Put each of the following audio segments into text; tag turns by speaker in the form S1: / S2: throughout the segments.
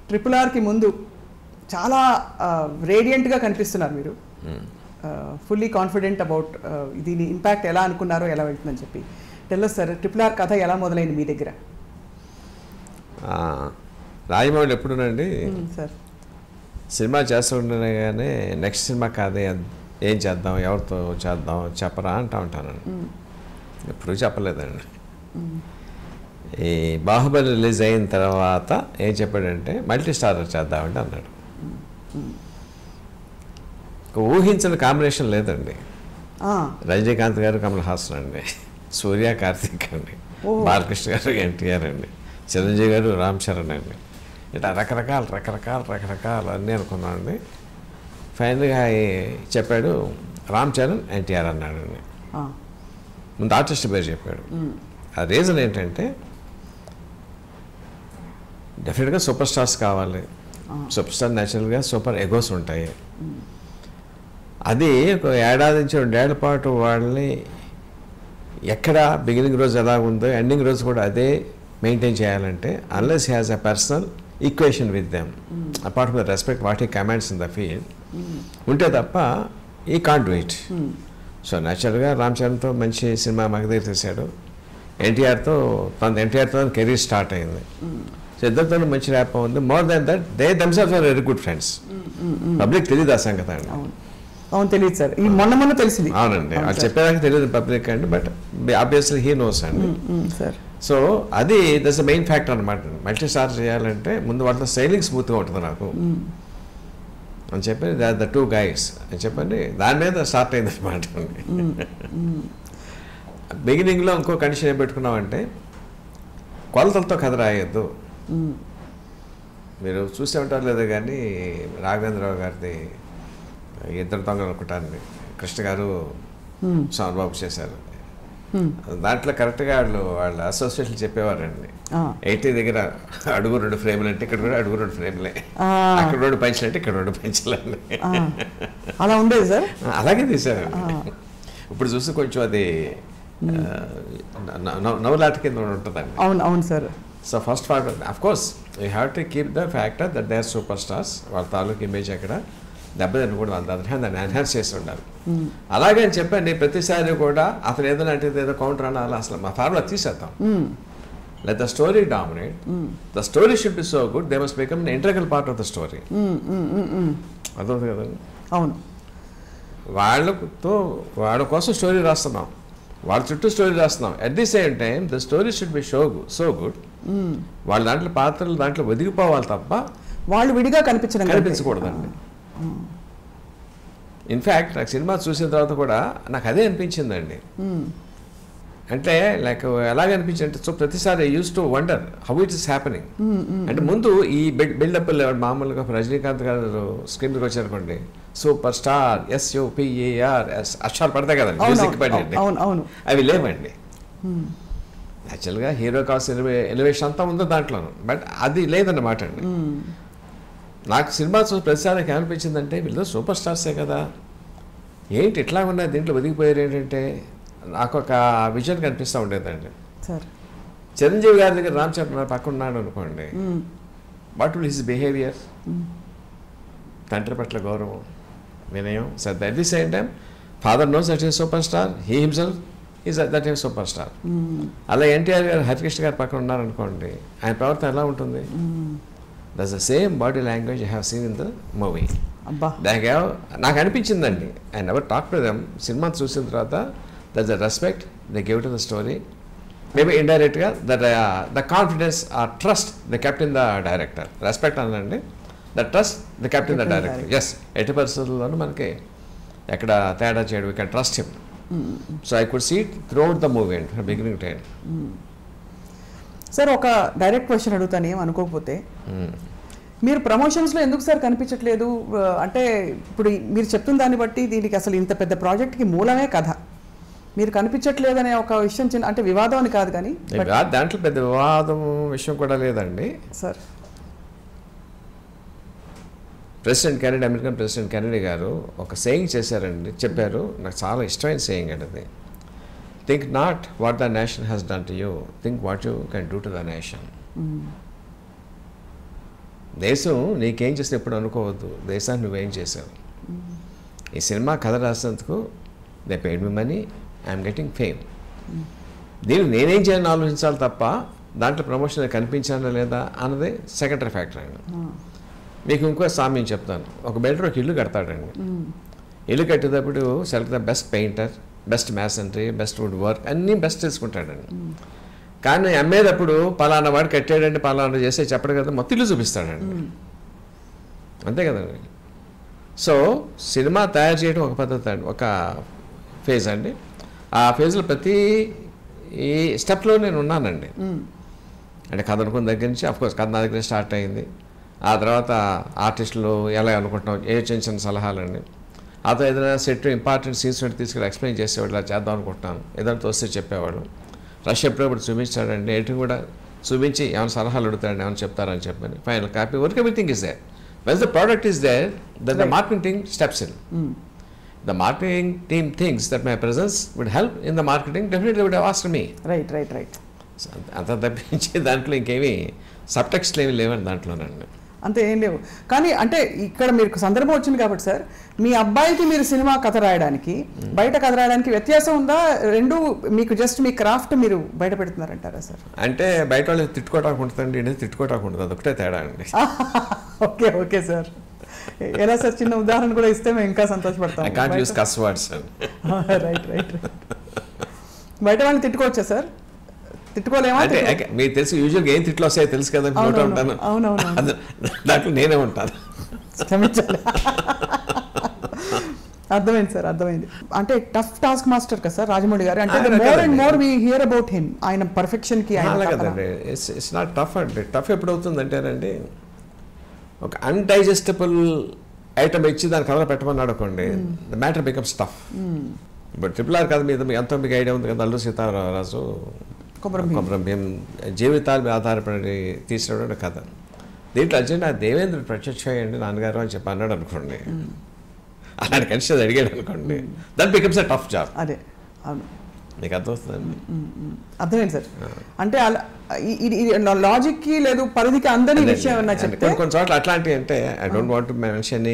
S1: Triple ఆర్కి ముందు చాలా రేడియంట్గా కనిపిస్తున్నారు మీరు ఫుల్లీ కాన్ఫిడెంట్ అబౌట్ దీని ఇంపాక్ట్ ఎలా అనుకున్నారో ఎలా వెళ్తుందని చెప్పి టెల్లో సార్ ట్రిపుల్ ఆర్ కథ ఎలా మొదలైంది మీ దగ్గర
S2: ఆ, రాజమౌళి ఎప్పుడునండి
S1: సార్
S2: సినిమా చేస్తుండగానే నెక్స్ట్ సినిమా కాదే ఏం చేద్దాం ఎవరితో చేద్దాం చెప్పరా అంటా ఉంటాను ఎప్పుడు చెప్పలేదండి ఈ బాహుబలి రిలీజ్ అయిన తర్వాత ఏం చెప్పాడంటే మల్టీ స్టారర్ చేద్దామండి అన్నాడు ఒక ఊహించిన కాంబినేషన్ లేదండి రజనీకాంత్ గారు కమల్ హాసన్ అండి సూర్య కార్తీక్ అండి
S1: ఓహో.
S2: బాలకృష్ణ గారు ఎన్టీఆర్ అండి చిరంజీవి గారు రామ్ చరణ్ అండి ఇట్లా రకరకాల రకరకాల రకరకాలు అన్నీ అనుకున్నామండి ఫైనల్గా ఈ- చెప్పాడు రామ్ చరణ్ ఎన్టీఆర్ అన్నాడండి ముందు ఆర్టిస్ట్ పేరు చెప్పాడు ఆ రీజన్ ఏంటంటే డెఫినెట్గా సూపర్ స్టార్స్ కావాలి సూపర్ స్టార్ న్యాచురల్గా సూపర్ ఎగోస్ ఉంటాయి అది ఒక ఏడాది నుంచి రెండేళ్ల పాటు వాళ్ళని ఎక్కడ బిగినింగ్ రోజు ఎలా ఉందో ఎండింగ్ రోజు కూడా అదే మెయింటైన్ చేయాలంటే unless has a personal equation with them apart from the respect what he commands in the field ఉంటే తప్ప ఈ కాంట్ వెయిట్ సో న్యాచురల్గా రామ్ చరణ్తో మంచి సినిమా మగధీర్ తీశాడు ఎన్టీఆర్తో తన ఎన్టీఆర్తో కెరీర్ స్టార్ట్ అయింది సో ఇద్దరితో మంచి ర్యాప్ ఉంది more than that they themselves are very good friends public తెలియదు ఆ సంగతి అండి
S1: అవును అవును తెలియదు సార్ ఈ మొన్న మొన్న తెలిసింది
S2: అవునండి
S1: అవును
S2: వాళ్ళు
S1: సార్.
S2: చెప్పేదాకా తెలియదు పబ్లిక్ అండి బట్ ఆబ్వియస్లీ హీ నోస్ అండి
S1: మ్మ్, సార్
S2: సో అది దస్ ద మెయిన్ ఫ్యాక్టర్ అనమాట మల్టీ స్టార్ చేయాలంటే ముందు వాటిలో స్టైలింగ్ స్మూత్గా ఉంటుంది నాకు అని చెప్పి ద టూ గైడ్స్ అని చెప్పండి దాని మీద స్టార్ట్ అయింది అనమాట బిగినింగ్లో ఇంకో కండిషన్ ఏం పెట్టుకున్నామంటే కొలతలతో కథ రాయొద్దు మీరు చూసే ఉంటారు లేదో కానీ రాఘవేంద్రరావు గారిది ఇద్దరు దొంగలు అనుకుంటారండి కృష్ణ గారు సోమబాబు చేశారు దాంట్లో కరెక్ట్గా వాళ్ళు వాళ్ళ అసోసియేషన్ చెప్పేవారండి
S1: ఆ.
S2: ఎయిటీ దగ్గర అడుగు రెండు ఫ్రేములు అంటే ఇక్కడ కూడా అడుగు రెండు ఫ్రేములే
S1: ఆ.
S2: అక్కడ రెండు పంచులు అంటే ఇక్కడ రెండు పంచులండి
S1: ఆ, అలా ఉండేది సార్
S2: అలాగే తీశారండి ఇప్పుడు చూస్తే కొంచెం అది నవ్వులాట కింద ఉంటుందండి
S1: అవును అవును sir
S2: so first part of course you have to keep the factor that they are super stars వాళ్ళ తాలూకు ఇమేజ్ అక్కడ దెబ్బతినకూడదు వాళ్ళ దాని దాన్ని ఎన్హాన్స్ చేసి ఉండాలి అలాగే అని చెప్పండి ప్రతిసారి కూడా అతను ఏదో అంటే ఏదో కౌంటర్ అనాలి అసలు మా ఫార్ములా తీసేద్దాం let the story dominate the story should be so good they must become integral part of the story
S1: hmm, hmm, hmm, hmm.
S2: అర్థమవుతుంది కదండి
S1: అవును
S2: వాళ్ళతో వాళ్ళ కోసం స్టోరీ రాస్తున్నాం వాళ్ళ చుట్టూ స్టోరీ రాస్తున్నాం at the same time the story should be show so good వాళ్ళ దాంట్లో పాత్రలు దాంట్లో ఒదిగిపోవాలి తప్ప
S1: వాళ్ళు విడిగా కనిపించడం కంటే.
S2: కనిపించకూడదండి ఇన్ఫ్యాక్ట్ నాకు సినిమా చూసిన తర్వాత కూడా నాకు అదే అనిపించిందండి అంటే లైక్ ఎలాగ అనిపించింది అంటే సో ప్రతిసారి used to wonder how it is happening అంటే ముందు ఈ బిల్డప్ మామూలుగా రజనీకాంత్ గారు స్క్రీన్ మీదకి వచ్చారనుకోండి super star S U P A R S అక్షరాలు పడతాయి కదండి
S1: అవును,
S2: మ్యూజిక్
S1: అవును,
S2: పడండి
S1: అవును అవును
S2: అవి లేవండి యాక్చువల్గా హీరో కాస్ట్ ఎలివే ఎలివేషన్ అంతా ఉందో దాంట్లోనూ బట్ అది లేదన్నమాట అండి నాకు సినిమా చూసి ప్రతిసారి నాకు ఏమనిపించిందంటే వీళ్ళు సూపర్ స్టార్సే కదా ఏంటి ఇట్లా ఉన్నాయి దీంట్లో ఒదిగిపోయారు ఏంటంటే నాకు ఒక విజన్ కనిపిస్తూ ఉండేదండి
S1: సార్
S2: చిరంజీవి గారి దగ్గర రామ్ చరణ్ గారు పక్కన ఉన్నాడు అనుకోండి వాట్ విల్ హిస్ బిహేవియర్ తండ్రి పట్ల గౌరవం వినయం శ్రద్ధ at the same time father knows that is super star he himself is that is super star అలా ఎన్టీఆర్ గారు హరికృష్ణ గారు పక్కన ఉన్నారనుకోండి ఆయన ప్రవర్తన ఎలా ఉంటుంది that's the same body language I have seen in the movie
S1: అబ్బా
S2: దానికి ఏవ- నాకు అనిపించిందండి I never talk to them సినిమా చూసిన తర్వాత that the respect the give to the story maybe ఇండైరెక్ట్గా that the confidence uh trust the captain the director respect అనండి the trust the captain the
S1: Captain the
S2: director yes ఎట్టి పరిస్థితుల్లోనూ మనకి ఎక్కడ తేడా చేయడం we can trust him so I could sit throughout the movie and beginning to end
S1: sir ఒక direct question అడుగుతాను ఏం అనుకోకపోతే మీరు ప్రమోషన్స్లో ఎందుకు సార్ కనిపించట్లేదు ఆ, అంటే ఇప్పుడు ఈ- మీరు చెప్తున్న దాన్ని బట్టి దీనికి అసలు ఇంత పెద్ద ప్రాజెక్ట్కి మూలమే కథ మీరు కనిపించట్లేదనే ఒక విషయం చిన్న అంటే వివాదం అని కాదు కానీ but-
S2: దాంట్లో పెద్ద వివాదం విషయం కూడా లేదండి
S1: sir
S2: president Kennedy American president Kennedy గారు ఒక సేయింగ్ చేశారండి చెప్పారు నాకు చాలా ఇష్టమైన సేయింగ్ అండి అది think not what the nation has done to you think what you can do to the nation దేశం నీకేం చేసిన ఎప్పుడు అనుకోవద్దు దేశాన్ని నువ్వేం చేసావు ఈ సినిమా కథ రాసినందుకు they paid me money I'm getting fame దీన్ని నేనేం చేయాలని ఆలోచించాలి తప్ప దాంట్లో ప్రమోషన్ కనిపించానా లేదా అన్నది సెకండరీ ఫ్యాక్టర్ అండి మీకు ఇంకో సామ్యం చెప్తాను ఒక బిల్డర్ ఒక ఇల్లు కడతాడండి ఇల్లు కట్టేటప్పుడు select the best painter best masonry best wood work అన్నీ బెస్ట్ తెలుసుకుంటాడండి కానీ అమ్మేటప్పుడు పలానా వాడు కట్టాడండి పలానా చేస్తే చెప్పడు కదా మొత్తం ఇల్లు చూపిస్తాడండి అంతే కదండి సో సినిమా తయారు చేయడం ఒక పద్ధతి అండి ఒక ఫేజ్ అండి ఆ ఫేజ్లో ప్రతి ఈ స్టెప్లో నేను ఉన్నానండి అంటే కథ అనుకున్న దగ్గర నుంచి అఫ్కోర్స్ కథ నా దగ్గర స్టార్ట్ అయింది ఆ తర్వాత ఆర్టిస్టులు ఎలా అనుకుంటున్నాం ఏ చిన్న చిన్న సలహాలండి ఆ తర్వాత ఏదైనా సెట్ ఇంపార్టెంట్ సీన్స్ ఉంటే తీసుకెళ్ళి ఎక్స్ప్లెయిన్ చేసేవాడు ఇలా చేద్దాం అనుకుంటున్నాను ఏదైనా తోస్తే చెప్పేవాడు రష్ ఎప్పుడప్పుడు చూపించాడండి ఎటు కూడా చూపించి ఏమైనా సలహాలు అడుగుతాడండి ఏమైనా చెప్తారని చెప్పని final copy work everything is there when the product is there then the marketing steps in the marketing team thinks that my presence would help in the marketing, definitely would have asked me.
S1: Right right right
S2: So, అంత తప్పించి దాంట్లో ఇంకేమి సబ్టెక్స్ట్లు ఏమి లేవండి దాంట్లోనండి
S1: అంతే ఏం లేవు కానీ అంటే ఇక్కడ మీకు సందర్భం వచ్చింది కాబట్టి సార్ మీ అబ్బాయికి మీరు సినిమా కథ రాయడానికి బయట కథ రాయడానికి వ్యత్యాసం ఉందా రెండు మీకు జస్ట్ మీ క్రాఫ్ట్ మీరు బయట పెడుతున్నారంటారా సార్
S2: అంటే బయట వాళ్ళు తిట్టుకోవడానికి ఉంటుందండి ఇది తిట్టుకోవడానికి ఉంటుంది అదొకటే తేడా అండి
S1: ఓకే ఓకే సార్ ఎలా సార్ చిన్న ఉదాహరణ కూడా ఇస్తే మేము ఇంకా
S2: ఐ కాంట్
S1: సంతోషపడతాం
S2: యూస్ కస్ వర్డ్స్ అండి
S1: రైట్ రైట్ బయట వాళ్ళని తిట్టుకోవచ్చా సార్ తిట్టుకోలేమా
S2: అంటే
S1: తిట్టుకో-
S2: I- మీకు తెలుసు యూజువల్గా ఏం తిట్లు వస్తాయో తెలుసు కదా నోట
S1: అవునవును.
S2: ఉంటాను
S1: అవునవును.
S2: అది- దాంట్లో నేనే ఉంటాను
S1: క్షమించాలి అర్థమైంది సార్ అర్థమైంది అంటే టఫ్ టాస్క్ మాస్టర్ కదా సార్ రాజమౌళి గారు అంటే
S2: ఆయన
S1: మోర్ అండ్
S2: కదండి.
S1: More we hear about him ఆయన పర్ఫెక్షన్ కి ఆయన
S2: అలా
S1: తపన.
S2: కదండి ఇట్స్ ఇట్స్ నాట్ టఫ్ అండి టఫ్ ఎప్పుడు అవుతుంది అంటేనండి ఒక అన్డైజెస్టబుల్ ఐటమ్ ఇచ్చి దాని కలర్ పెట్టమన్నాడు అనుకోండి ద మ్యాటర్ బికమ్స్ టఫ్ ఇప్పుడు ట్రిపుల్ ఆర్ కథ మీద మీకు ఎంతో మీకు ఐడియా ఉంది కదా అల్లు సీతారామరాజు
S1: కొమరం భీమ్.
S2: కొమరం భీం జీవితాల మీద ఆధారపడి తీసినటువంటి కథ దీంట్లో అర్జెంట్ దేవేంద్ర ప్రత్యక్ష అయ్యండి నాన్నగారు అని చెప్పి అన్నాడు అనుకోండి అలాంటి కన్సిడర్ అడిగాడు అనుకోండి that becomes a tough job
S1: అదే అవును
S2: మీకు అర్థమవుతుందండి
S1: అర్థమైంది సార్ అంటే అలా ఇ- ఇది లాజిక్ కి లేదు పరిధికి అందని
S2: అదే,
S1: విషయం ఏమన్నా
S2: అంటే
S1: చెప్తే
S2: కొన్ని కొన్ని చోట్ల అట్లాంటివి అంటే I don't want mention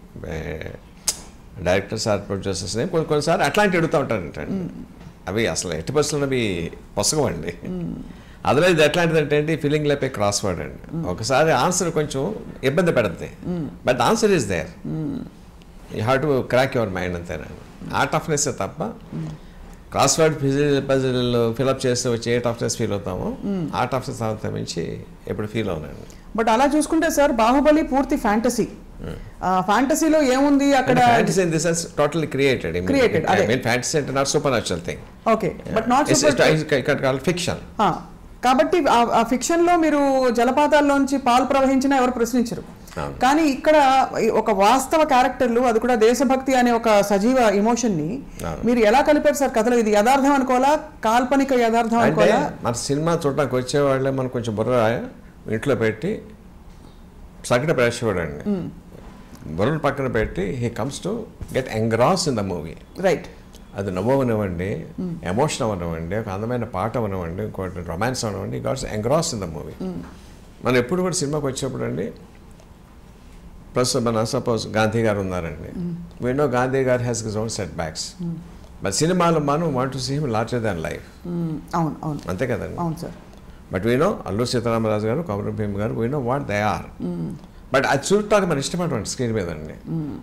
S2: directors or producers కొన్ని కొన్నిసార్లు అట్లాంటివి అడుగుతూ ఉంటారంటే అవి అసలు ఎట్టి పరిస్థితుల్లో అవి పొసగం అండి అందులో ఇది ఎట్లాంటిది అంటే ఏంటి ఫీలింగ్ లేపే క్రాస్ వర్డ్ అండి ఒకసారి ఆన్సర్ కొంచెం ఇబ్బంది పెడుతుంది but answer is there you have to crack your mind అంతేనండి ఆ టఫ్నెస్ తప్ప crossword fizzle puzzle fill up చేస్తే వచ్చి ఏ టఫ్నెస్ ఫీల్ అవుతామో ఆ టఫ్నెస్ అంతా మించి ఎప్పుడు ఫీల్ అవునండి
S1: బట్ అలా చూసుకుంటే సార్ బాహుబలి పూర్తి ఫ్యాంటసీ ఫ్యాంటసీలో ఏముంది అక్కడ
S2: fantasy in this sense totally created
S1: Created,
S2: I
S1: అదే.
S2: మీన్ ఫ్యాంటసీ అంటే not supernatural thing
S1: okay but not super
S2: fiction
S1: కాబట్టి ఆ- ఆ ఫిక్షన్ లో మీరు జలపాతాల్లోంచి పాలు ప్రవహించినా ఎవరు ప్రశ్నించరు
S2: అవును.
S1: కానీ ఇక్కడ ఈ ఒక వాస్తవ క్యారెక్టర్లు అది కూడా దేశభక్తి అనే ఒక సజీవ ఎమోషన్ ని
S2: అవును.
S1: మీరు ఎలా కలిపారు సార్ కథలో ఇది యథార్థం అనుకోవాలా కాల్పనిక యథార్థం
S2: అంటే
S1: అనుకోవాలా
S2: మన సినిమా చూడడానికి వచ్చేవాళ్ళే మనం కొంచెం బుర్ర ఇంట్లో పెట్టి సగటు ప్రేక్షకుడు అండి బుర్రను పక్కన పెట్టి he comes to get engross in the movie
S1: right
S2: అది నవ్వు అవనివ్వండి ఎమోషన్ అవనివ్వండి ఒక అందమైన పాట అవనివ్వండి ఇంకోటి రొమాన్స్ అవనివ్వండి gets engross in the movie మనం ఎప్పుడు కూడా సినిమాకి వచ్చేప్పుడు అండి ప్రస్తుతం మన సపోజ్ గాంధీ గారు ఉన్నారండి వీ నో గాంధీ గారు has his own setbacks but సినిమాలో మనం want to see him larger than life
S1: అవును అవును
S2: అంతే కదండి
S1: అవును sir
S2: but we know Alluri Sitaramaraju గారు కమరం భీమ్ గారు we know what they are but అది చూడటానికి మనం ఇష్టపడమండి స్క్రీన్ మీద అండి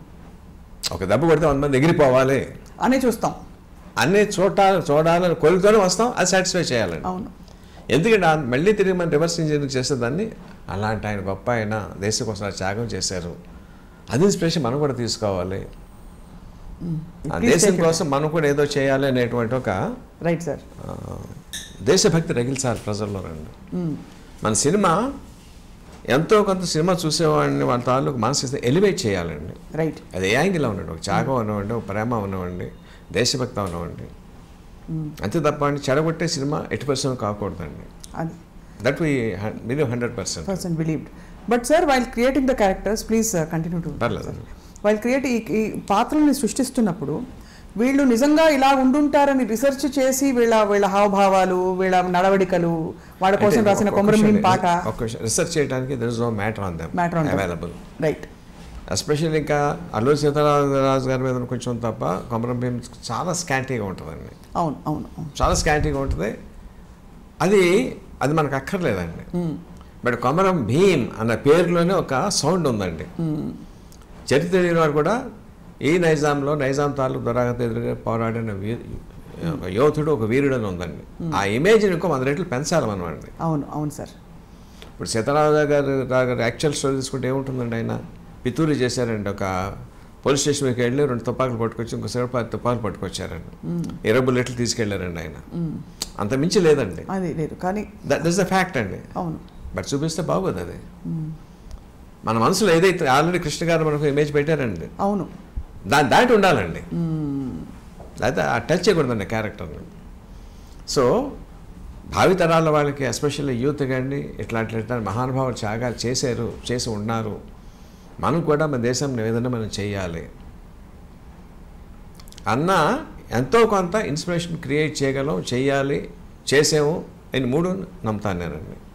S2: ఒక దెబ్బ కొడితే వంద మంది ఎగిరిపోవాలి
S1: అనే చూస్తాం
S2: అన్నీ చూడాలి చూడాలని కోరికతోనే వస్తాం అది సాటిస్ఫై చేయాలండి
S1: అవును
S2: ఎందుకంటే ఆ మళ్ళీ తిరిగి మనం రివర్స్ ఇంజనీరింగ్ చేసేదాన్ని అలాంటి ఆయన గొప్ప ఆయన దేశం కోసం ఆ త్యాగం చేశారు అది ఇన్స్పిరేషన్ మనం కూడా తీసుకోవాలి ఆ
S1: Please
S2: దేశం
S1: take it.
S2: కోసం మనం కూడా ఏదో చేయాలి అనేటువంటి ఒక
S1: రైట్ సార్
S2: ఆ, దేశభక్తి రగిల్చాలి ప్రజల్లో రండి మన సినిమా ఎంతో కొంత సినిమా చూసేవాడిని వాళ్ళ తాలూకు మనసు ఎలివేట్ చేయాలండి
S1: రైట్
S2: అది ఏ యాంగిల్ అవ్వండి ఒక త్యాగం అవ్వండి ఒక ప్రేమ అవ్వండి దేశభక్తి అవ్వండి అంతే తప్ప అండి చెడగొట్టే సినిమా ఎట్టి పర్సెంట్ కాకూడదండి
S1: అది
S2: that we believe hundred percent
S1: person believed but sir while creating the characters please continue to
S2: పర్లేదు
S1: వైల్ క్రియేట్ ఈ ఈ పాత్రల్ని సృష్టిస్తున్నప్పుడు వీళ్ళు నిజంగా ఇలా ఉండుంటారని రిసెర్చ్ చేసి వీళ్ళ వీళ్ళ హావభావాలు వీళ్ళ నడవడికలు వాళ్ళ కోసం రాసిన కొమరం భీం పాట
S2: రిసర్చ్ చేయడానికి there is no matter on them
S1: Matter on them.
S2: Available
S1: right
S2: especially ఇంకా అల్లూరి సీతారామరాజు గారి మీద కొంచెం తప్ప కొమరం భీం చాలా స్కాంటీగా ఉంటుందండి
S1: అవును అవును అవును
S2: చాలా స్కాంటీగా ఉంటుంది అది అది మనకు అక్కర్లేదండి బట్ కొమరం భీమ్ అన్న పేరులోనే ఒక సౌండ్ ఉందండి చరిత్ర తెలియని వారు కూడా ఈ నైజాంలో నైజాం తాలూకు దురాగత ఎదురుగా పోరాడిన వీరు ఒక యోధుడు ఒక వీరుడు అని ఉందండి ఆ ఇమేజ్ని ఇంకో వంద రెట్లు పెంచాలి మనం అండి
S1: అవును అవును సార్
S2: ఇప్పుడు సీతారామరాజు గారు రావు గారు యాక్చువల్ స్టోరీ తీసుకుంటే ఏముంటుందండి ఆయన పితూరి చేశారండి ఒక పోలీస్ స్టేషన్కి వెళ్ళి రెండు తుపాకులు పట్టుకొచ్చి ఇంకోసేపు పది తుపాకులు పట్టుకొచ్చారండి ఇరవై బుల్లెట్లు తీసుకెళ్లారండి ఆయన అంత మించి లేదండి
S1: అది లేదు కానీ
S2: దట్ ఇస్ ద ఫ్యాక్ట్ అండి
S1: అవును
S2: బట్ చూపిస్తే బాగోదు అది మన మనసులో ఏదైతే ఆల్రెడీ కృష్ణ గారు మనకు ఇమేజ్ పెట్టారండి
S1: అవును
S2: దాని దాటి ఉండాలండి లేకపోతే ఆ టచ్ చేయకూడదండి క్యారెక్టర్ని సో భావితరాల వాళ్ళకి ఎస్పెషల్లీ యూత్ కానీ ఇట్లాంటి ఇట్లాంటి మహానుభావులు త్యాగాలు చేశారు చేసి ఉన్నారు మనం కూడా మన దేశం ఏదైనా మనం చేయాలి అన్న ఎంతో కొంత ఇన్స్పిరేషన్ క్రియేట్ చేయగలం చేయాలి చేసాము అని మూడు నమ్ముతాను నేనండి